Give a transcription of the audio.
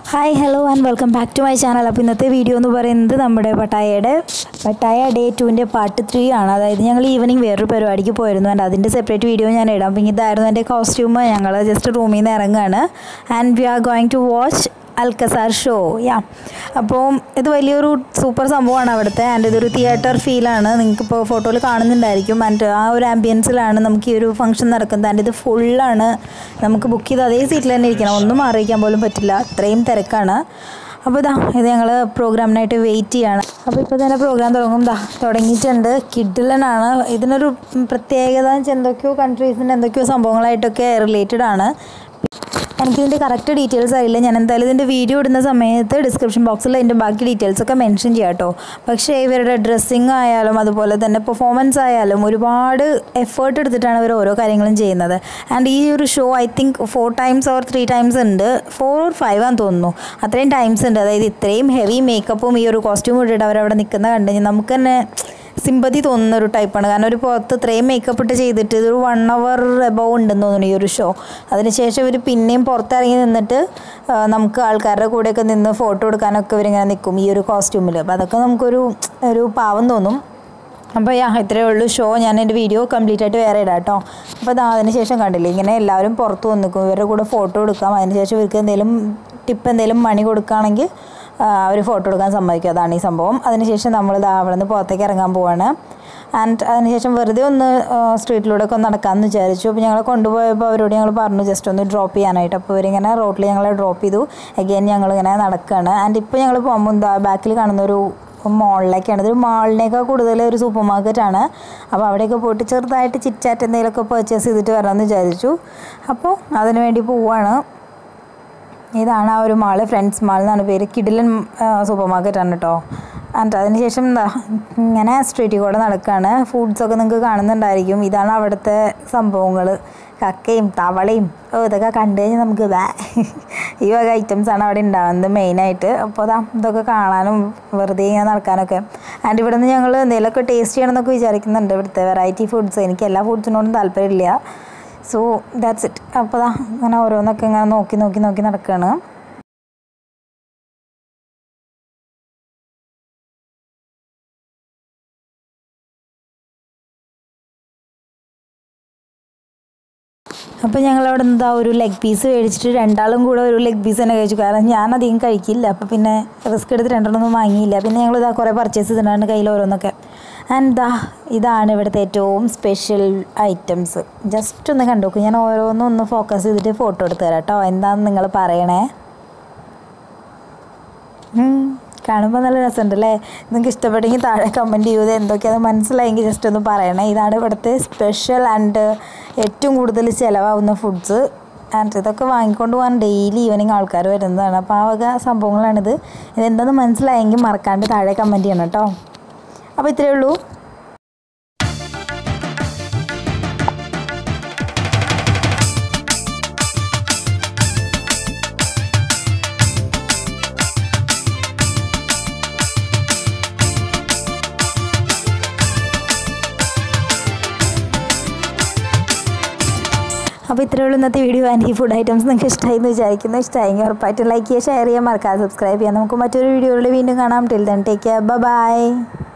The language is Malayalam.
Hi hello and welcome back to my channel അപ്പോൾ ഇന്നത്തെ വീഡിയോ എന്ന് പറയുന്നത് നമ്മുടെ പട്ടായയുടെ പട്ടായ ഡേ ടുവിൻ്റെ പാർട്ട് ത്രീ ആണ് അതായത് ഞങ്ങൾ ഈവനിങ് വേറൊരു പരിപാടിക്ക് പോയിരുന്നു ആൻഡ് അതിൻ്റെ സെപ്പറേറ്റ് വീഡിയോ ഞാൻ ഇടാം അപ്പോൾ ഇതായിരുന്നു എൻ്റെ കോസ്റ്റ്യൂം ഞങ്ങൾ ജസ്റ്റ് റൂമിൽ നിന്ന് ഇറങ്ങുകയാണ് and we are going to watch Alcazar show yeah അപ്പോൾ ഇത് വലിയൊരു സൂപ്പർ സംഭവമാണ് അവിടുത്തെ ആൻഡ് ഇതൊരു തിയേറ്റർ ഫീലാണ് നിങ്ങൾക്കിപ്പോൾ ഫോട്ടോയിൽ കാണുന്നുണ്ടായിരിക്കും ആൻഡ് ആ ഒരു ആംബിയൻസിലാണ് നമുക്ക് ഈ ഒരു ഫംഗ്ഷൻ നടക്കുന്നത് ആൻഡ് ഇത് ഫുള്ളാണ് നമുക്ക് ബുക്ക് ചെയ്ത് അതേ സീറ്റിൽ തന്നെ ഇരിക്കണം ഒന്നും അറിയിക്കാൻ പോലും പറ്റില്ല അത്രയും തിരക്കാണ് അപ്പോൾ ഇതാ ഇത് ഞങ്ങൾ പ്രോഗ്രാമിനായിട്ട് വെയിറ്റ് ചെയ്യാണ് അപ്പോൾ ഇപ്പോൾ തന്നെ പ്രോഗ്രാം തുടങ്ങും ദാ തുടങ്ങിയിട്ടുണ്ട് കിഡിലനാണ് ഇതിനൊരു പ്രത്യേകത എന്ന് വെച്ചാൽ എന്തൊക്കെയോ കൺട്രീസിൻ്റെ എന്തൊക്കെയോ സംഭവങ്ങളായിട്ടൊക്കെ റിലേറ്റഡ് ആണ് എനിക്കിതിൻ്റെ കറക്റ്റ് ഡീറ്റെയിൽസ് അറിയില്ല ഞാൻ എന്തായാലും ഇതിൻ്റെ വീഡിയോ ഇടുന്ന സമയത്ത് ഡിസ്ക്രിപ്ഷൻ ബോക്സിൽ അതിൻ്റെ ബാക്കി ഡീറ്റെയിൽസ് ഒക്കെ മെൻഷൻ ചെയ്യാം കേട്ടോ പക്ഷേ ഇവരുടെ ഡ്രസ്സിങ് ആയാലും അതുപോലെ തന്നെ പെർഫോമൻസ് ആയാലും ഒരുപാട് എഫേർട്ട് എടുത്തിട്ടാണ് ഇവർ ഓരോ കാര്യങ്ങളും ചെയ്യുന്നത് ആൻഡ് ഈ ഒരു show I think four times or three times ഉണ്ട് ഫോർ ഓർ ഫൈവ് ആണെന്ന് തോന്നുന്നു അത്രയും ടൈംസ് ഉണ്ട് അതായത് ഇത്രയും ഹെവി മേക്കപ്പും ഈ ഒരു കോസ്റ്റ്യൂം ഇട്ടിട്ട് അവരവിടെ നിൽക്കുന്ന കണ്ടു കഴിഞ്ഞാൽ നമുക്ക് തന്നെ സിമ്പതി തോന്നുന്ന ഒരു ടൈപ്പാണ് കാരണം ഒരു പുറത്ത് ഇത്രയും മേക്കപ്പ് ഇട്ട് ചെയ്തിട്ട് ഇതൊരു വൺ അവർ എബവ് ഉണ്ടെന്ന് തോന്നുന്നു ഈ ഒരു ഷോ അതിനുശേഷം ഇവർ പിന്നെയും പുറത്തിറങ്ങി നിന്നിട്ട് ആ, നമുക്ക് ആൾക്കാരുടെ കൂടെയൊക്കെ നിന്ന് ഫോട്ടോ എടുക്കാനൊക്കെ ഇവരിങ്ങനെ നിൽക്കും ഈ ഒരു കോസ്റ്റ്യൂമിൽ അപ്പോൾ അതൊക്കെ നമുക്കൊരു ഒരു പാവം തോന്നും അപ്പോൾ യാ ഇത്രയേ ഉള്ളൂ ഷോ ഞാൻ എൻ്റെ വീഡിയോ കംപ്ലീറ്റ് ആയിട്ട് വേറെ ഇടാം കേട്ടോ അപ്പോൾ അത് അതിന് ശേഷം കണ്ടില്ലേ ഇങ്ങനെ എല്ലാവരും പുറത്ത് വന്ന് നിൽക്കും ഇവരുടെ കൂടെ ഫോട്ടോ എടുക്കാം അതിനുശേഷം ഇവർക്ക് എന്തെങ്കിലും ടിപ്പ് എന്തെങ്കിലും മണി കൊടുക്കുകയാണെങ്കിൽ അവർ ഫോട്ടോ എടുക്കാൻ സമ്മതിക്കും അതാണ് ഈ സംഭവം അതിനുശേഷം നമ്മൾ ഇതാ അവിടെ നിന്ന് പുറത്തേക്ക് ഇറങ്ങാൻ പോവാണ് ആൻഡ് അതിനുശേഷം വെറുതെ ഒന്ന് സ്ട്രീറ്റിലൂടെ ഒക്കെ ഒന്ന് നടക്കാമെന്ന് വിചാരിച്ചു അപ്പോൾ ഞങ്ങൾ കൊണ്ടുപോയപ്പോൾ അവരോട് ഞങ്ങൾ പറഞ്ഞു ജസ്റ്റ് ഒന്ന് ഡ്രോപ്പ് ചെയ്യാനായിട്ട് അപ്പോൾ ഇവരിങ്ങനെ റോട്ടിൽ ഞങ്ങളെ ഡ്രോപ്പ് ചെയ്തു അഗെയിൻ ഞങ്ങളിങ്ങനെ നടക്കുകയാണ് ആൻഡ് ഇപ്പോൾ ഞങ്ങൾ പോകുമ്പോൾ എന്താ ബാക്കിൽ കാണുന്ന ഒരു മോളിലേക്കാണ് ഇതൊരു മാളിനേക്കാൾ കൂടുതൽ ഒരു സൂപ്പർ മാർക്കറ്റാണ് അപ്പോൾ അവിടെയൊക്കെ പോയിട്ട് ചെറുതായിട്ട് ചിറ്റാറ്റ് എന്തെങ്കിലുമൊക്കെ പർച്ചേസ് ചെയ്തിട്ട് വരാമെന്ന് വിചാരിച്ചു അപ്പോൾ അതിന് വേണ്ടി പോവാണ് ഇതാണ് ആ ഒരു മാള് ഫ്രണ്ട്സ് മാൾ എന്നാണ് പേര് കിഡിലൻ സൂപ്പർ മാർക്കറ്റാണ് കേട്ടോ ആൻഡ് അതിനുശേഷം എന്താ ഇങ്ങനെ സ്ട്രീറ്റിൽ കൂടെ നടക്കുകയാണ് ഫുഡ്സൊക്കെ നിങ്ങൾക്ക് കാണുന്നുണ്ടായിരിക്കും ഇതാണ് അവിടുത്തെ സംഭവങ്ങൾ കക്കയും തവളയും ഓ ഇതൊക്കെ കണ്ടു കഴിഞ്ഞാൽ നമുക്ക് വേ ഈ വക ഐറ്റംസ് ആണ് അവിടെ ഉണ്ടാകുന്നത് മെയിനായിട്ട് അപ്പോൾ അതാ ഇതൊക്കെ കാണാനും വെറുതെ ഇങ്ങനെ നടക്കാനൊക്കെ ആൻഡ് ഇവിടെ നിന്ന് ഞങ്ങൾ എന്തെങ്കിലുമൊക്കെ ടേസ്റ്റ് ചെയ്യണമെന്നൊക്കെ വിചാരിക്കുന്നുണ്ട് ഇവിടുത്തെ വെറൈറ്റി ഫുഡ്സ് എനിക്ക് എല്ലാ ഫുഡ്സിനോടും താല്പര്യമില്ല സോ ദാറ്റ്സ് ഇറ്റ് അപ്പോൾ ദാ ഇങ്ങനെ ഓരോന്നൊക്കെ ഇങ്ങനെ നോക്കി നോക്കി നോക്കി നടക്കുകയാണ് അപ്പോൾ ഞങ്ങൾ അവിടെ നിന്ന് ഒരു ലെഗ് പീസ് മേടിച്ചിട്ട് രണ്ടാളും കൂടെ ഒരു ലെഗ് പീസ് തന്നെ കഴിച്ചു കാരണം ഞാൻ അധികം കഴിക്കില്ല അപ്പോൾ പിന്നെ റിസ്ക് എടുത്ത് രണ്ടെണ്ണമൊന്നും വാങ്ങിയില്ല പിന്നെ ഞങ്ങൾ ഇതാ കുറേ പർച്ചേസ് ചെയ്തിട്ടുണ്ട് കയ്യിൽ ഓരോന്നൊക്കെ ആൻഡ് ദാ ഇതാണ് ഇവിടുത്തെ ഏറ്റവും സ്പെഷ്യൽ ഐറ്റംസ് ജസ്റ്റ് ഒന്ന് കണ്ടു നോക്കും ഞാൻ ഓരോന്നും ഒന്ന് ഫോക്കസ് ചെയ്തിട്ട് ഫോട്ടോ എടുത്ത് തരാം കേട്ടോ എന്താണെന്ന് നിങ്ങൾ പറയണേ ഉം. കാണുമ്പോൾ നല്ല രസമുണ്ട് അല്ലേ നിങ്ങൾക്ക് ഇഷ്ടപ്പെട്ടെങ്കിൽ താഴെ കമൻറ്റ് ചെയ്ത് എന്തൊക്കെയാണ് മനസ്സിലായെങ്കിൽ ജസ്റ്റ് ഒന്ന് പറയണേ ഇതാണ് ഇവിടുത്തെ സ്പെഷ്യൽ ആൻഡ് ഏറ്റവും കൂടുതൽ ചിലവാകുന്ന ഫുഡ്സ് ആൻഡ് ഇതൊക്കെ വാങ്ങിക്കൊണ്ട് പോകാൻ ഡെയിലി ഈവനിങ് ആൾക്കാർ വരുന്നതാണ് അപ്പോൾ ആ വക സംഭവങ്ങളാണിത് ഇതെന്താണെന്ന് മനസ്സിലായെങ്കിൽ മറക്കാണ്ട് താഴെ കമൻറ്റ് ചെയ്യണം കേട്ടോ അപ്പോൾ ഇത്രയേ ഉള്ളൂ അപ്പോൾ ഇത്രയേ ഉള്ളൂ ഇന്നത്തെ വീഡിയോ ആൻഡ് ഈ ഫുഡ് ഐറ്റംസ് നിങ്ങൾക്ക് ഇഷ്ടമായി എന്ന് വിചാരിക്കുന്നു ഇഷ്ടമായെങ്കിൽ ഉറപ്പായിട്ടും ലൈക്ക് ചെയ്യുക ഷെയർ ചെയ്യുക മറക്കാതെ സബ്സ്ക്രൈബ് ചെയ്യാം നമുക്ക് മറ്റൊരു വീഡിയോയിൽ വീണ്ടും കാണാം till then take care by